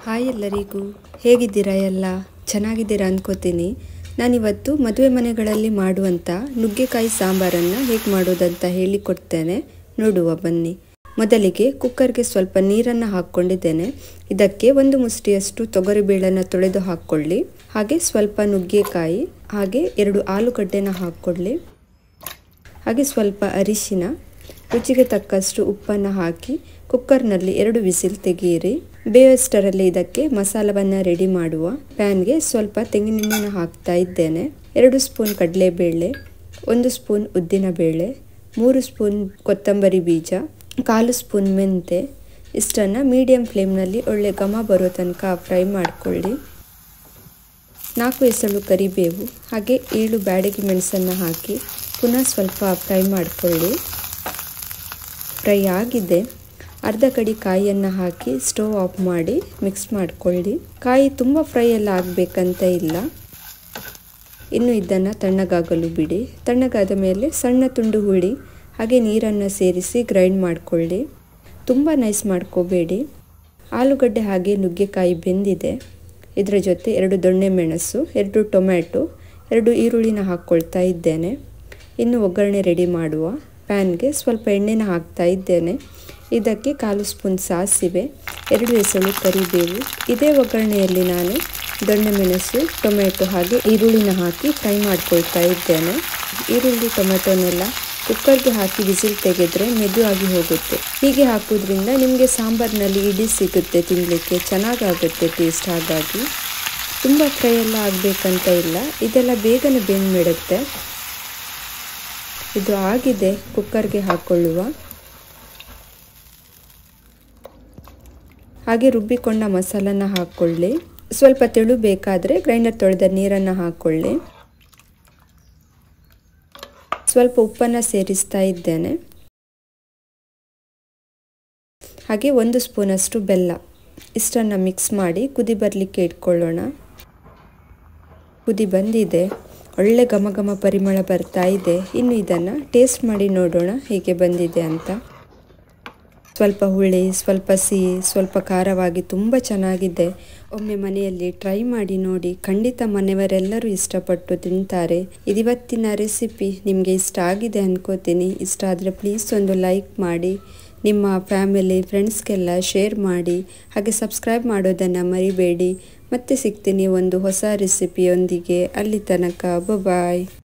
hi ಎಲ್ಲರಿಗೂ ಹೇಗಿದ್ದೀರಾ ಎಲ್ಲ ಚೆನ್ನಾಗಿದ್ದೀರಾ ಅಂದ್ಕೋತೀನಿ ನಾನಿವತ್ತು ಮದುವೆ ಮನೆಗಳಲ್ಲಿ ಮಾಡುವಂಥ ನುಗ್ಗೆಕಾಯಿ ಸಾಂಬಾರನ್ನು ಹೇಗೆ ಮಾಡೋದಂತ ಹೇಳಿಕೊಡ್ತೇನೆ ನೋಡುವ ಬನ್ನಿ ಮೊದಲಿಗೆ ಕುಕ್ಕರ್ಗೆ ಸ್ವಲ್ಪ ನೀರನ್ನು ಹಾಕ್ಕೊಂಡಿದ್ದೇನೆ ಇದಕ್ಕೆ ಒಂದು ಮುಷ್ಟಿಯಷ್ಟು ತೊಗರಿಬೇಳನ್ನು ತೊಳೆದು ಹಾಕ್ಕೊಳ್ಳಿ ಹಾಗೆ ಸ್ವಲ್ಪ ನುಗ್ಗೆಕಾಯಿ ಹಾಗೆ ಎರಡು ಆಲೂಗಡ್ಡೆನ ಹಾಕ್ಕೊಳ್ಳಿ ಹಾಗೆ ಸ್ವಲ್ಪ ಅರಿಶಿನ ರುಚಿಗೆ ತಕ್ಕಷ್ಟು ಉಪ್ಪನ್ನು ಹಾಕಿ ಕುಕ್ಕರ್ನಲ್ಲಿ ಎರಡು ವಿಸಿಲ್ ತೆಗೆಯಿರಿ ಬೇಯೋಷ್ಟರಲ್ಲಿ ಇದಕ್ಕೆ ಮಸಾಲವನ್ನು ರೆಡಿ ಮಾಡುವ ಪ್ಯಾನ್ಗೆ ಸ್ವಲ್ಪ ತೆಂಗಿನೆಣ್ಣೆನ ಹಾಕ್ತಾ ಇದ್ದೇನೆ ಎರಡು ಸ್ಪೂನ್ ಕಡಲೆಬೇಳೆ ಒಂದು ಸ್ಪೂನ್ ಉದ್ದಿನಬೇಳೆ ಮೂರು ಸ್ಪೂನ್ ಕೊತ್ತಂಬರಿ ಬೀಜ ಕಾಲು ಸ್ಪೂನ್ ಮೆಂತೆ ಇಷ್ಟನ್ನು ಮೀಡಿಯಂ ಫ್ಲೇಮ್ನಲ್ಲಿ ಒಳ್ಳೆ ಘಮ ಬರೋ ತನಕ ಫ್ರೈ ಮಾಡಿಕೊಳ್ಳಿ ನಾಲ್ಕು ಎಸಳು ಕರಿಬೇವು ಹಾಗೆ ಏಳು ಬ್ಯಾಡಗಿ ಮೆಣಸನ್ನು ಹಾಕಿ ಪುನಃ ಸ್ವಲ್ಪ ಫ್ರೈ ಮಾಡಿಕೊಳ್ಳಿ ಫ್ರೈ ಆಗಿದೆ ಅರ್ಧ ಕಡಿ ಕಾಯಿಯನ್ನು ಹಾಕಿ ಸ್ಟವ್ ಆಫ್ ಮಾಡಿ ಮಿಕ್ಸ್ ಮಾಡಿಕೊಳ್ಳಿ ಕಾಯಿ ತುಂಬ ಫ್ರೈ ಎಲ್ಲ ಆಗಬೇಕಂತ ಇಲ್ಲ ಇನ್ನು ಇದನ್ನು ತಣ್ಣಗಾಗಲು ಬಿಡಿ ತಣ್ಣಗಾದ ಮೇಲೆ ಸಣ್ಣ ತುಂಡು ಹುಳಿ ಹಾಗೆ ನೀರನ್ನು ಸೇರಿಸಿ ಗ್ರೈಂಡ್ ಮಾಡಿಕೊಳ್ಳಿ ತುಂಬ ನೈಸ್ ಮಾಡ್ಕೋಬೇಡಿ ಆಲೂಗಡ್ಡೆ ಹಾಗೆ ನುಗ್ಗೆಕಾಯಿ ಬೆಂದಿದೆ ಇದರ ಜೊತೆ ಎರಡು ದೊಣ್ಣೆ ಮೆಣಸು ಎರಡು ಟೊಮ್ಯಾಟೊ ಎರಡು ಈರುಳ್ಳಿನ ಹಾಕ್ಕೊಳ್ತಾ ಇದ್ದೇನೆ ಇನ್ನು ಒಗ್ಗರಣೆ ರೆಡಿ ಮಾಡುವ ಪ್ಯಾನ್ಗೆ ಸ್ವಲ್ಪ ಎಣ್ಣೆನ ಹಾಕ್ತಾ ಇದ್ದೇನೆ ಇದಕ್ಕೆ ಕಾಲು ಸ್ಪೂನ್ ಸಾಸಿವೆ ಎರಡು ಎಸಳು ಕರಿಬೇವು ಇದೇ ಒಗ್ಗರಣೆಯಲ್ಲಿ ನಾನು ದೊಣ್ಣೆ ಮೆಣಸು ಟೊಮೆಟೊ ಹಾಗೆ ಈರುಳ್ಳಿನ ಹಾಕಿ ಫ್ರೈ ಮಾಡ್ಕೊಳ್ತಾ ಇದ್ದೇನೆ ಈರುಳ್ಳಿ ಟೊಮೆಟೊನೆಲ್ಲ ಕುಕ್ಕರ್ಗೆ ಹಾಕಿ ವಿಸಿಲ್ ತೆಗೆದ್ರೆ ಮೆದುವಾಗಿ ಹೋಗುತ್ತೆ ಹೀಗೆ ಹಾಕೋದ್ರಿಂದ ನಿಮಗೆ ಸಾಂಬಾರಿನಲ್ಲಿ ಇಡಿ ಸಿಗುತ್ತೆ ತಿನ್ನಲಿಕ್ಕೆ ಚೆನ್ನಾಗಾಗುತ್ತೆ ಟೇಸ್ಟ್ ಹಾಗಾಗಿ ತುಂಬ ಫ್ರೈ ಎಲ್ಲ ಆಗಬೇಕಂತ ಇಲ್ಲ ಇದೆಲ್ಲ ಬೇಗನೆ ಬೆಂದ್ಬಿಡುತ್ತೆ ಇದು ಆಗಿದೆ ಕುಕ್ಕರ್ಗೆ ಹಾಕೊಳ್ಳುವ ಹಾಗೆ ರುಬ್ಬಿಕೊಂಡ ಮಸಾಲನ ಹಾಕ್ಕೊಳ್ಳಿ ಸ್ವಲ್ಪ ತೆಳು ಬೇಕಾದರೆ ಗ್ರೈಂಡರ್ ತೊಳೆದ ನೀರನ್ನು ಹಾಕ್ಕೊಳ್ಳಿ ಸ್ವಲ್ಪ ಉಪ್ಪನ್ನು ಸೇರಿಸ್ತಾ ಇದ್ದೇನೆ ಹಾಗೆ ಒಂದು ಸ್ಪೂನಷ್ಟು ಬೆಲ್ಲ ಇಷ್ಟನ್ನು ಮಿಕ್ಸ್ ಮಾಡಿ ಕುದಿ ಬರಲಿಕ್ಕೆ ಇಟ್ಕೊಳ್ಳೋಣ ಕುದಿ ಬಂದಿದೆ ಒಳ್ಳೆ ಘಮ ಘಮ ಪರಿಮಳ ಬರ್ತಾ ಇದೆ ಇನ್ನು ಇದನ್ನು ಟೇಸ್ಟ್ ಮಾಡಿ ನೋಡೋಣ ಹೇಗೆ ಬಂದಿದೆ ಅಂತ ಸ್ವಲ್ಪ ಹುಳಿ ಸ್ವಲ್ಪ ಸಿಹಿ ಸ್ವಲ್ಪ ಖಾರವಾಗಿ ತುಂಬ ಚೆನ್ನಾಗಿದೆ ಒಮ್ಮೆ ಮನೆಯಲ್ಲಿ ಟ್ರೈ ಮಾಡಿ ನೋಡಿ ಖಂಡಿತ ಮನೆಯವರೆಲ್ಲರೂ ಇಷ್ಟಪಟ್ಟು ತಿಂತಾರೆ ಇದಿವತ್ತಿನ ರೆಸಿಪಿ ನಿಮಗೆ ಇಷ್ಟ ಆಗಿದೆ ಅನ್ಕೋತೀನಿ ಇಷ್ಟ ಆದರೆ ಪ್ಲೀಸ್ ಒಂದು ಲೈಕ್ ಮಾಡಿ ನಿಮ್ಮ ಫ್ಯಾಮಿಲಿ ಫ್ರೆಂಡ್ಸ್ಗೆಲ್ಲ ಶೇರ್ ಮಾಡಿ ಹಾಗೆ ಸಬ್ಸ್ಕ್ರೈಬ್ ಮಾಡೋದನ್ನು ಮರಿಬೇಡಿ ಮತ್ತೆ ಸಿಗ್ತೀನಿ ಒಂದು ಹೊಸ ರೆಸಿಪಿಯೊಂದಿಗೆ ಅಲ್ಲಿ ತನಕ ಬಾಯ್